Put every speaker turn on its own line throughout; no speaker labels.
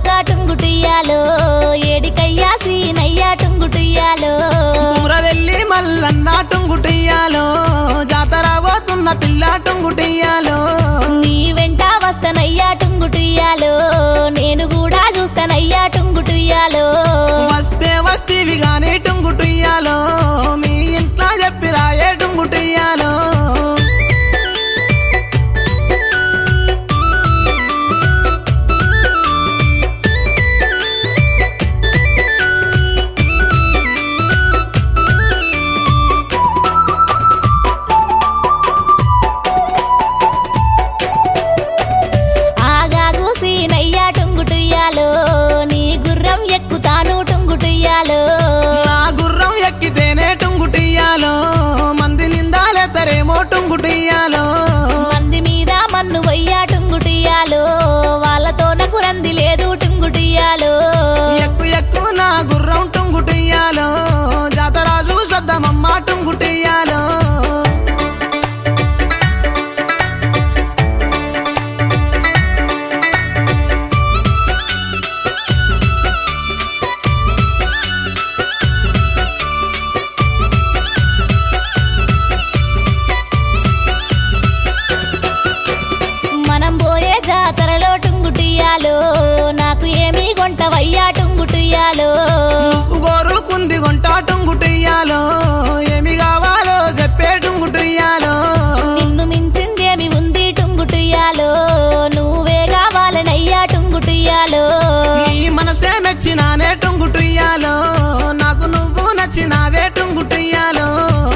ఒక టుంగుటుయ్యాలో ఏడికయ్యా సీనయ్యా టుంగుటుయ్యాలో
కుమ్రవెల్లి మల్లన్న టుంగుటియ్యాలో జాతర పోతున్న పిల్ల టుంగుటియ్యాలో
నీ వెంట వస్తనయ్యా టుంగుటుయ్యాలో నేను కూడా చూస్తానయ్యా టుంగుటుయ్యాలో
వస్తే వస్తేవి గాని టుంగుటియ్యాలో మీ ఇంట్లో చెప్పిరా ఏ టుంగుటియ్యాలో
ఆగాగు సీనయ్యా టుంగుటుయ్యాలో నీ గుర్రం ఎక్కుతాను టుంగుటుయ్యాలో
నా గుర్రం ఎక్కితేనే టుంగుటియ్యాలో మంది నిందాలెత్తరేమో టుంగుటియ్యాలో
మంది మీద మన్ను వయ్యా టుంగుటుయ్యాలో వాళ్ళతో నాకు రంది లేదు టుంగుటుయ్యాలో
ఎక్కు ఎక్కు నా గుర్రం టుంగుటియ్యాలో జాతరాజు సద్దమమ్మ టుంగుటియ్యాలో
మనం పోయే జాతరలో టుంగుటుయ్యాలో నాకు ఏమీ కొంటవయ్యా టుంగుటుయ్యాలో
నువ్వు కోరుకుంది కొంట టుంగుటియ్యాలో ఏమి కావాలో చెప్పే టుంగుటియ్యాలో
నిన్ను మించిందేమి ఉంది టుంగుటుయ్యాలో నువ్వే కావాలనయ్యా టుంగుటుయ్యాలో
నీ మనసే మెచ్చినానే టుంగుటియ్యాలో నాకు నువ్వు నచ్చినావే టుంగుటియ్యాలో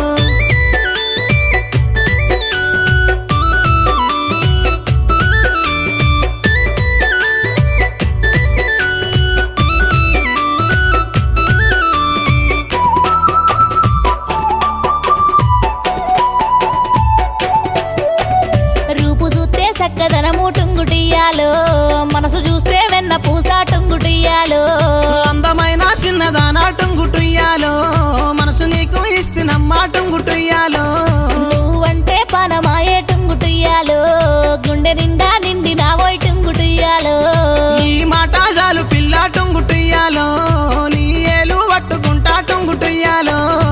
రూపు చూస్తే చక్కదనము టుంగుటియ్యాలో మనసు చూస్తే వెన్న పూస టుంగుటియ్యాలో
అందమైన చిన్నదానా టుంగుటియ్యాలో మనసు నీకు ఇస్తున్నమ్మా టుంగుటియ్యాలో
నువ్వంటే పనమాయే టుంగుటుయ్యాలో గుండె నిండా నిండి నావోయ్ టుంగుటుయ్యాలో
ఈ మాట చాలు పిల్ల టుంగుటియ్యాలో నీ ఏలు పట్టుకుంటా టుంగుటియ్యాలో